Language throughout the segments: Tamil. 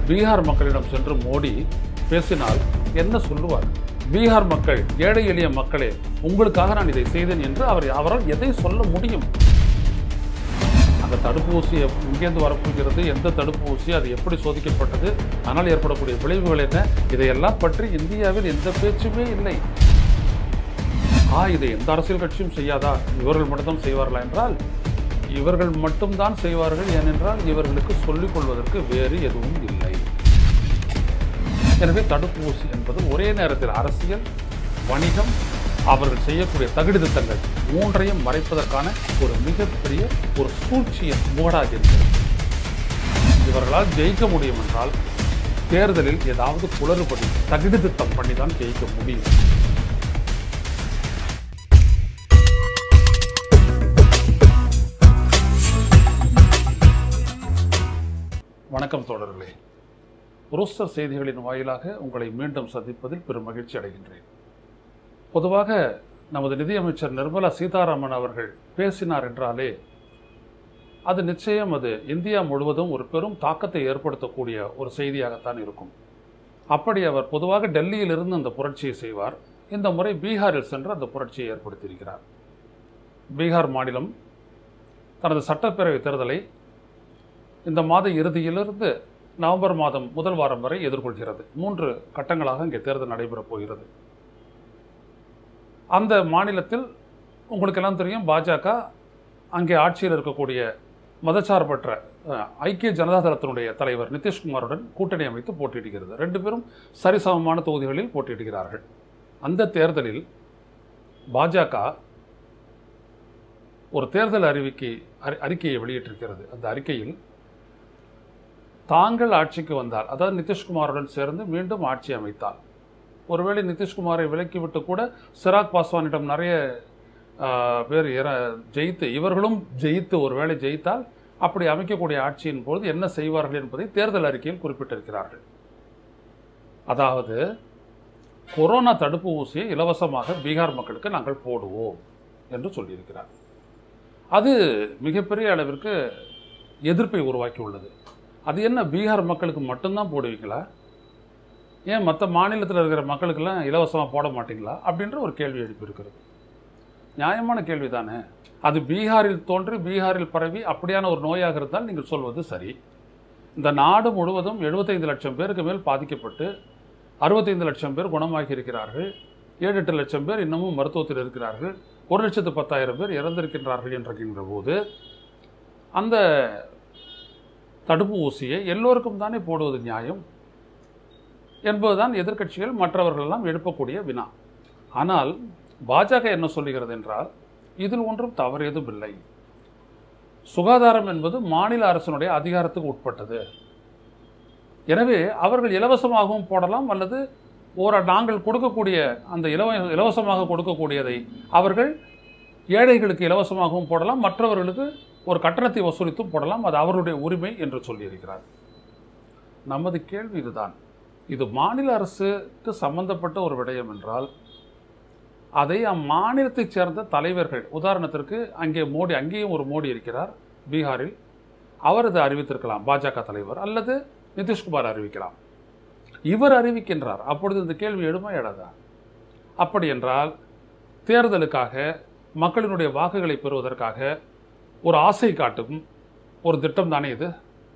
பீகார் மக்களிடம் சென்று மோடி பேசினால் என்ன சொல்லுவார் பீகார் மக்கள் ஏழை எளிய மக்களே உங்களுக்காக நான் இதை செய்தேன் என்று அவர் அவரால் எதை சொல்ல முடியும் அந்த தடுப்பூசி எப்- எங்கேருந்து வரப்போகிறது எந்த தடுப்பூசி அது எப்படி சோதிக்கப்பட்டது அதனால் ஏற்படக்கூடிய விளைவுகள் என்ன இதையெல்லாம் பற்றி இந்தியாவில் எந்த பேச்சுமே இல்லை ஆ இதை எந்த அரசியல் கட்சியும் செய்யாதா இவர்கள் மட்டும்தான் செய்வார்களா என்றால் இவர்கள் மட்டும்தான் செய்வார்கள் ஏனென்றால் இவர்களுக்கு சொல்லிக் கொள்வதற்கு வேறு எதுவும் இல்லை எனவே தடுப்பூசி என்பது ஒரே நேரத்தில் அரசியல் வணிகம் அவர்கள் செய்யக்கூடிய தகுதித்தங்கள் மூன்றையும் மறைப்பதற்கான ஒரு மிகப்பெரிய ஒரு சூழ்ச்சியை முகடாக இருக்கிறது இவர்களால் ஜெயிக்க முடியும் என்றால் தேர்தலில் ஏதாவது குளறுபடி தகுதித்தம் பண்ணி தான் ஜெயிக்க முடியும் வணக்கம் தோழர்களே ரோஸ்டர் செய்திகளின் வாயிலாக உங்களை மீண்டும் சந்திப்பதில் பெரும் மகிழ்ச்சி அடைகின்றேன் பொதுவாக நமது நிதியமைச்சர் நிர்மலா சீதாராமன் அவர்கள் பேசினார் என்றாலே அது நிச்சயம் அது இந்தியா முழுவதும் ஒரு பெரும் தாக்கத்தை ஏற்படுத்தக்கூடிய ஒரு செய்தியாகத்தான் இருக்கும் அப்படி அவர் பொதுவாக டெல்லியிலிருந்து அந்த புரட்சியை செய்வார் இந்த முறை பீகாரில் சென்று அந்த புரட்சியை ஏற்படுத்தியிருக்கிறார் பீகார் மாநிலம் தனது சட்டப்பேரவை தேர்தலை இந்த மாத இறுதியிலிருந்து நவம்பர் மாதம் முதல் வாரம் வரை எதிர்கொள்கிறது மூன்று கட்டங்களாக இங்கே தேர்தல் நடைபெறப் போகிறது அந்த மாநிலத்தில் உங்களுக்கெல்லாம் தெரியும் பாஜக அங்கே ஆட்சியில் இருக்கக்கூடிய மதச்சார்பற்ற அஹ், ஐக்கிய ஜனதா தளத்தினுடைய தலைவர் நிதிஷ்குமாருடன் கூட்டணி அமைத்து போட்டியிடுகிறது ரெண்டு பேரும் சரிசமமான தொகுதிகளில் போட்டியிடுகிறார்கள் அந்த தேர்தலில் பாஜக ஒரு தேர்தல் அறிவிக்கை அறி அறிக்கையை வெளியிட்டிருக்கிறது அந்த அறிக்கையில் தாங்கள் ஆட்சிக்கு வந்தால் அதாவது நிதிஷ்குமாருடன் சேர்ந்து மீண்டும் ஆட்சி அமைத்தால் ஒருவேளை நிதிஷ்குமாரை விலக்கிவிட்டு கூட சிராக் பாஸ்வானிடம் நிறைய ஆஹ், பேர் இற ஜெயித்து இவர்களும் ஜெயித்து ஒருவேளை ஜெயித்தால் அப்படி அமைக்கக்கூடிய ஆட்சியின் பொழுது என்ன செய்வார்கள் என்பதை தேர்தல் அறிக்கையில் குறிப்பிட்டிருக்கிறார்கள் அதாவது கொரோனா தடுப்பு ஊசியை இலவசமாக பீகார் மக்களுக்கு நாங்கள் போடுவோம் என்று சொல்லியிருக்கிறார் அது மிகப்பெரிய அளவிற்கு எதிர்ப்பை உருவாக்கி உள்ளது அது என்ன பீகார் மக்களுக்கு மட்டும்தான் போடுவீங்களா ஏன் மற்ற மாநிலத்தில் இருக்கிற மக்களுக்கெல்லாம் இலவசமாக போட மாட்டீங்களா அப்படின்ற ஒரு கேள்வி எழுப்பியிருக்கிறது நியாயமான கேள்வி தானே அது பீகாரில் தோன்றி பீகாரில் பரவி அப்படியான ஒரு நோயாக இருந்தால் நீங்கள் சொல்வது சரி இந்த நாடு முழுவதும் 75 லட்சம் பேருக்கு மேல் பாதிக்கப்பட்டு அறுபத்தைந்து லட்சம் பேர் குணமாகி இருக்கிறார்கள் ஏழு எட்டு லட்சம் பேர் இன்னமும் மருத்துவத்தில் இருக்கிறார்கள் ஒரு லட்சத்து பத்தாயிரம் பேர் இறந்திருக்கின்றார்கள் என்கின்ற போது அந்த தடுப்பு ஊசியை எல்லோருக்கும் தானே போடுவது நியாயம் என்பதுதான் எதிர்க்கட்சிகள் மற்றவர்கள் எல்லாம் எழுப்பக்கூடிய வினா ஆனால் பாஜக என்ன சொல்லுகிறது என்றால் இதில் ஒன்றும் தவறு எதுவும் இல்லை சுகாதாரம் என்பது மாநில அரசினுடைய அதிகாரத்துக்கு உட்பட்டது எனவே அவர்கள் இலவசமாகவும் போடலாம் அல்லது ஒரு நாங்கள் கொடுக்கக்கூடிய அந்த இலவ இலவசமாக கொடுக்கக்கூடியதை அவர்கள் ஏழைகளுக்கு இலவசமாகவும் போடலாம் மற்றவர்களுக்கு ஒரு கட்டணத்தை வசூலித்தும் போடலாம் அது அவருடைய உரிமை என்று சொல்லியிருக்கிறார் நமது கேள்வி இதுதான் இது மாநில அரசுக்கு சம்பந்தப்பட்ட ஒரு விடயம் என்றால் அதை அம்மாநிலத்தைச் சேர்ந்த தலைவர்கள் உதாரணத்திற்கு அங்கே மோடி அங்கேயும் ஒரு மோடி இருக்கிறார் பீகாரில் அவர் இதை அறிவித்திருக்கலாம் பாஜக தலைவர் அல்லது நிதிஷ்குமார் அறிவிக்கலாம் இவர் அறிவிக்கின்றார் அப்பொழுது இந்த கேள்வி எழுமா எழாதா அப்படி என்றால் தேர்தலுக்காக மக்களினுடைய வாக்குகளை பெறுவதற்காக ஒரு ஆசை காட்டும் ஒரு திட்டம் தானே இது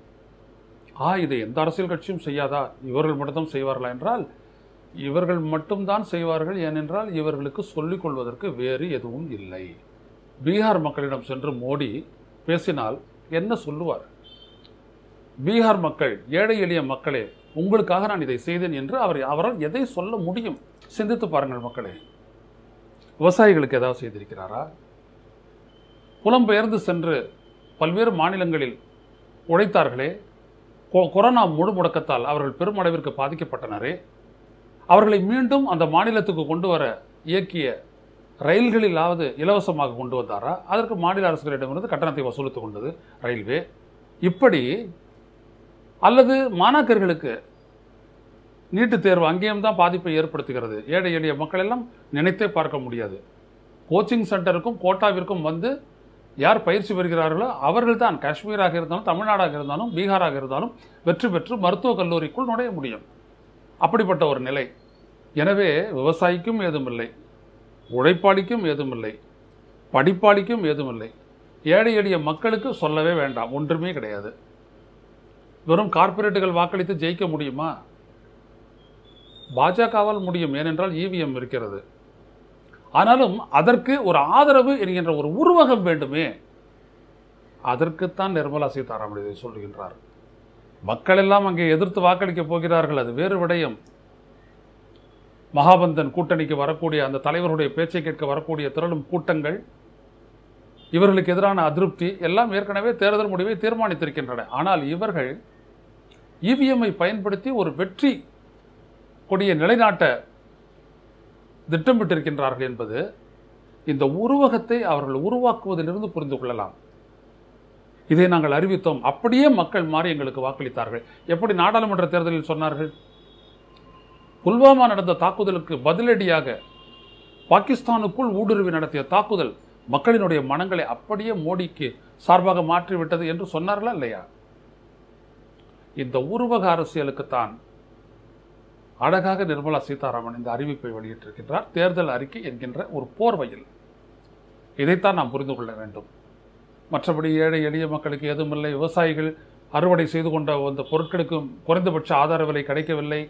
ஆ இதை எந்த அரசியல் கட்சியும் செய்யாதா இவர்கள் மட்டும்தான் செய்வார்களா என்றால் இவர்கள் மட்டும்தான் செய்வார்கள் ஏனென்றால் இவர்களுக்கு சொல்லிக் கொள்வதற்கு வேறு எதுவும் இல்லை பீகார் மக்களிடம் சென்று மோடி பேசினால் என்ன சொல்லுவார் பீகார் மக்கள் ஏழை எளிய மக்களே உங்களுக்காக நான் இதை செய்தேன் என்று அவர் அவரால் எதை சொல்ல முடியும் சிந்தித்து பாருங்கள் மக்களே விவசாயிகளுக்கு ஏதாவது செய்திருக்கிறாரா புலம்பெயர்ந்து சென்று பல்வேறு மாநிலங்களில் உழைத்தார்களே கொ- கொரோனா முழு முடக்கத்தால் அவர்கள் பெருமளவிற்கு பாதிக்கப்பட்டனரே அவர்களை மீண்டும் அந்த மாநிலத்துக்கு கொண்டு வர இயக்கிய ரயில்களிலாவது இலவசமாக கொண்டு வந்தாரா அதற்கு மாநில அரசுகளிடமிருந்து கட்டணத்தை வசூலித்துக் கொண்டது ரயில்வே இப்படி அல்லது மாணாக்கர்களுக்கு நீட்டுத் தேர்வு அங்கேயும் தான் பாதிப்பை ஏற்படுத்துகிறது ஏழை எளிய மக்கள் எல்லாம் நினைத்தே பார்க்க முடியாது கோச்சிங் சென்டருக்கும் கோட்டாவிற்கும் வந்து யார் பயிற்சி பெறுகிறார்களோ அவர்கள் தான் காஷ்மீராக இருந்தாலும் தமிழ்நாடாக இருந்தாலும் பீகாராக இருந்தாலும் வெற்றி பெற்று மருத்துவக் கல்லூரிக்குள் நுழைய முடியும் அப்படிப்பட்ட ஒரு நிலை எனவே விவசாயிக்கும் ஏதுமில்லை உழைப்பாளிக்கும் ஏதுமில்லை படிப்பாளிக்கும் ஏதுமில்லை ஏழை எளிய மக்களுக்கு சொல்லவே வேண்டாம் ஒன்றுமே கிடையாது வெறும் கார்ப்பரேட்டுகள் வாக்களித்து ஜெயிக்க முடியுமா பாஜகவால் முடியும் ஏனென்றால் இவிஎம் இருக்கிறது ஆனாலும் அதற்கு ஒரு ஆதரவு என்கின்ற ஒரு உருவகம் வேண்டுமே அதற்குத்தான் நிர்மலா சீதாராமன் இதை சொல்லுகின்றார் மக்கள் எல்லாம் அங்கே எதிர்த்து வாக்களிக்க போகிறார்கள் அது வேறு விடயம் மகாபந்தன் கூட்டணிக்கு வரக்கூடிய அந்த தலைவருடைய பேச்சை கேட்க வரக்கூடிய திரளும் கூட்டங்கள் இவர்களுக்கு எதிரான அதிருப்தி எல்லாம் ஏற்கனவே தேர்தல் முடிவை தீர்மானித்திருக்கின்றன ஆனால் இவர்கள் இவிஎம்ஐ பயன்படுத்தி ஒரு வெற்றி கொடிய நிலைநாட்ட திட்டமிட்டிருக்கின்றார்கள் என்பது இந்த உருவகத்தை அவர்கள் உருவாக்குவதிலிருந்து புரிந்து கொள்ளலாம் இதை நாங்கள் அறிவித்தோம் அப்படியே மக்கள் மாறி எங்களுக்கு வாக்களித்தார்கள் எப்படி நாடாளுமன்ற தேர்தலில் சொன்னார்கள் புல்வாமா நடந்த தாக்குதலுக்கு பதிலடியாக பாகிஸ்தானுக்குள் ஊடுருவி நடத்திய தாக்குதல் மக்களினுடைய மனங்களை அப்படியே மோடிக்கு சார்பாக மாற்றிவிட்டது என்று சொன்னார்களா இல்லையா இந்த உருவக அரசியலுக்குத்தான் அழகாக நிர்மலா சீதாராமன் இந்த அறிவிப்பை வெளியிட்டிருக்கின்றார் தேர்தல் அறிக்கை என்கின்ற ஒரு போர்வையில் இதைத்தான் நாம் புரிந்து கொள்ள வேண்டும் மற்றபடி ஏழை எளிய மக்களுக்கு எதுவுமில்லை விவசாயிகள் அறுவடை செய்து கொண்ட அந்த பொருட்களுக்கு குறைந்தபட்ச ஆதார விலை கிடைக்கவில்லை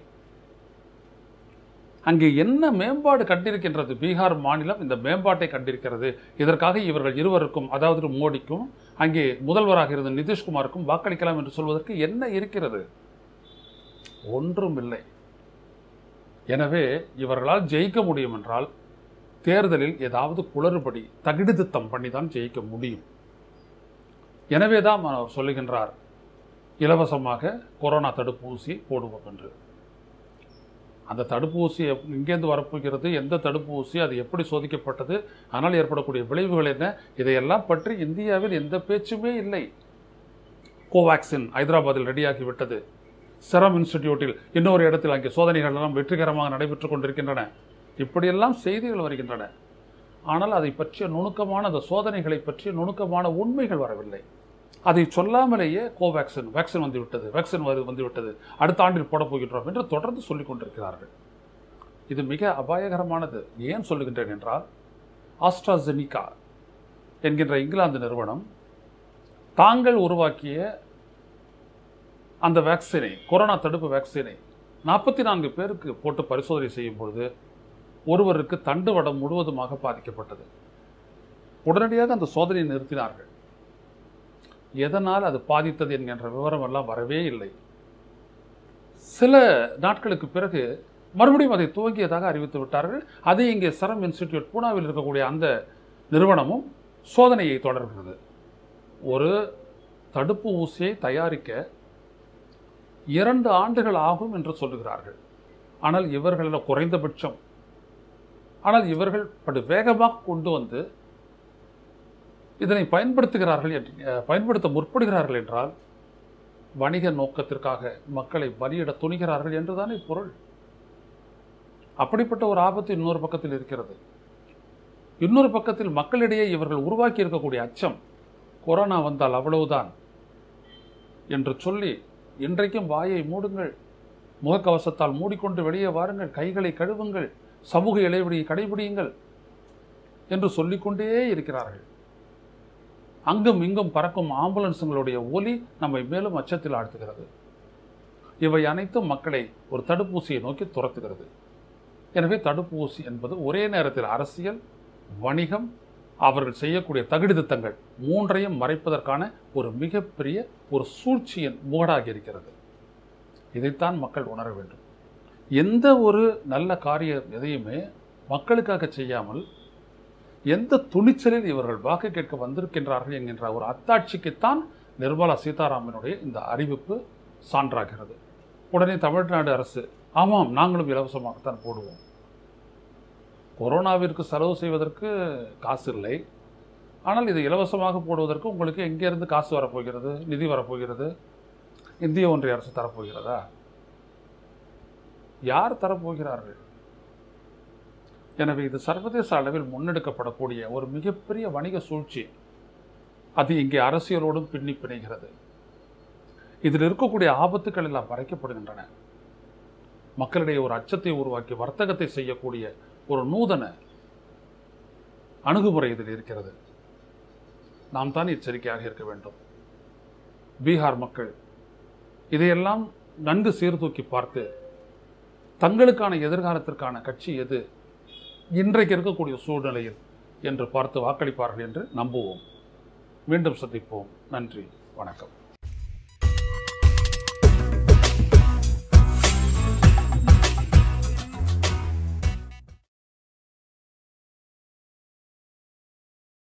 அங்கே என்ன மேம்பாடு கண்டிருக்கின்றது பீகார் மாநிலம் இந்த மேம்பாட்டை கண்டிருக்கிறது இதற்காக இவர்கள் இருவருக்கும் அதாவது மோடிக்கும் அங்கே முதல்வராக இருந்த நிதிஷ்குமாருக்கும் வாக்களிக்கலாம் என்று சொல்வதற்கு என்ன இருக்கிறது ஒன்றும் இல்லை எனவே இவர்களால் ஜெயிக்க முடியும் என்றால் தேர்தலில் ஏதாவது குளறுபடி தகிடுதித்தம் பண்ணி தான் ஜெயிக்க முடியும் எனவே தான் அவர் சொல்லுகின்றார் இலவசமாக கொரோனா தடுப்பூசி போடுவோம் என்று அந்த தடுப்பூசி எப்- எங்கேருந்து வரப்போகிறது எந்த தடுப்பூசி அது எப்படி சோதிக்கப்பட்டது அதனால் ஏற்படக்கூடிய விளைவுகள் என்ன இதையெல்லாம் பற்றி இந்தியாவில் எந்த பேச்சுமே இல்லை கோவேக்சின் ஹைதராபாத்தில் ரெடியாகி விட்டது செரம் இன்ஸ்டிடியூட்டில் இன்னொரு இடத்தில் அங்கே சோதனைகள் எல்லாம் வெற்றிகரமாக நடைபெற்றுக் கொண்டிருக்கின்றன இப்படியெல்லாம் செய்திகள் வருகின்றன ஆனால் அதை பற்றிய நுணுக்கமான அந்த சோதனைகளை பற்றிய நுணுக்கமான உண்மைகள் வரவில்லை அதை சொல்லாமலேயே கோவேக்சின் வேக்சின் வந்து விட்டது வேக்சின் வந்து வந்து விட்டது அடுத்த ஆண்டில் போடப் போகின்றோம் என்று தொடர்ந்து சொல்லிக் கொண்டிருக்கிறார்கள் இது மிக அபாயகரமானது ஏன் சொல்லுகின்றேன் என்றால் ஆஸ்ட்ராஜெனிகா என்கின்ற இங்கிலாந்து நிறுவனம் தாங்கள் உருவாக்கிய அந்த வேக்சினை கொரோனா தடுப்பு வேக்சினை நாற்பத்தி நான்கு பேருக்கு போட்டு பரிசோதனை செய்யும் பொழுது ஒருவருக்கு தண்டுவடம் முழுவதுமாக பாதிக்கப்பட்டது உடனடியாக அந்த சோதனையை நிறுத்தினார்கள் எதனால் அது பாதித்தது என்கின்ற விவரம் எல்லாம் வரவே இல்லை சில நாட்களுக்கு பிறகு மறுபடியும் அதை துவங்கியதாக அறிவித்து விட்டார்கள் அதை இங்கே சரம் இன்ஸ்டிடியூட் பூனாவில் இருக்கக்கூடிய அந்த நிறுவனமும் சோதனையை தொடர்கிறது ஒரு தடுப்பு ஊசியை தயாரிக்க இரண்டு ஆண்டுகள் ஆகும் என்று சொல்லுகிறார்கள் ஆனால் இவர்களில் குறைந்தபட்சம் ஆனால் இவர்கள் படு வேகமாக கொண்டு வந்து இதனை பயன்படுத்துகிறார்கள் என்று அஹ், பயன்படுத்த முற்படுகிறார்கள் என்றால் வணிக நோக்கத்திற்காக மக்களை பலியிட துணிகிறார்கள் என்றுதானே பொருள் அப்படிப்பட்ட ஒரு ஆபத்து இன்னொரு பக்கத்தில் இருக்கிறது இன்னொரு பக்கத்தில் மக்களிடையே இவர்கள் உருவாக்கி இருக்கக்கூடிய அச்சம் கொரோனா வந்தால் அவ்வளவுதான் என்று சொல்லி இன்றைக்கும் வாயை மூடுங்கள் முகக்கவசத்தால் மூடிக்கொண்டு வெளியே வாருங்கள் கைகளை கழுவுங்கள் சமூக இடைவெளியை கடைபிடியுங்கள் என்று சொல்லிக்கொண்டே இருக்கிறார்கள் அங்கும் இங்கும் பறக்கும் ஆம்புலன்ஸுங்களுடைய ஒலி நம்மை மேலும் அச்சத்தில் ஆழ்த்துகிறது இவை அனைத்தும் மக்களை ஒரு தடுப்பூசியை நோக்கி துரத்துகிறது எனவே தடுப்பூசி என்பது ஒரே நேரத்தில் அரசியல் வணிகம் அவர்கள் செய்யக்கூடிய தகுதித்தங்கள் மூன்றையும் மறைப்பதற்கான ஒரு மிகப்பெரிய ஒரு சூழ்ச்சியின் முகடாகி இருக்கிறது இதைத்தான் மக்கள் உணர வேண்டும் எந்த ஒரு நல்ல காரியம் எதையுமே மக்களுக்காக செய்யாமல் எந்த துணிச்சலில் இவர்கள் வாக்கு கேட்க வந்திருக்கின்றார்கள் என்கின்ற ஒரு அத்தாட்சிக்குத்தான் நிர்மலா சீதாராமனுடைய இந்த அறிவிப்பு சான்றாகிறது உடனே தமிழ்நாடு அரசு ஆமாம் நாங்களும் இலவசமாகத்தான் போடுவோம் கொரோனாவிற்கு செலவு செய்வதற்கு காசு இல்லை ஆனால் இது இலவசமாக போடுவதற்கு உங்களுக்கு எங்கேருந்து காசு வரப்போகிறது நிதி வரப்போகிறது இந்திய ஒன்றிய அரசு தரப்போகிறதா யார் தரப்போகிறார்கள் எனவே இது சர்வதேச அளவில் முன்னெடுக்கப்படக்கூடிய ஒரு மிகப்பெரிய வணிக சூழ்ச்சி அது இங்கே அரசியலோடும் பின்னி பிணைகிறது இதில் இருக்கக்கூடிய ஆபத்துக்கள் எல்லாம் மறைக்கப்படுகின்றன மக்களிடையே ஒரு அச்சத்தை உருவாக்கி வர்த்தகத்தை செய்யக்கூடிய ஒரு நூதன அணுகுமுறை இதில் இருக்கிறது நாம் தான் எச்சரிக்கையாக இருக்க வேண்டும் பீகார் மக்கள் இதையெல்லாம் நன்கு சீர்தூக்கி பார்த்து தங்களுக்கான எதிர்காலத்திற்கான கட்சி எது இன்றைக்கு இருக்கக்கூடிய சூழ்நிலையில் என்று பார்த்து வாக்களிப்பார்கள் என்று நம்புவோம் மீண்டும் சந்திப்போம் நன்றி வணக்கம்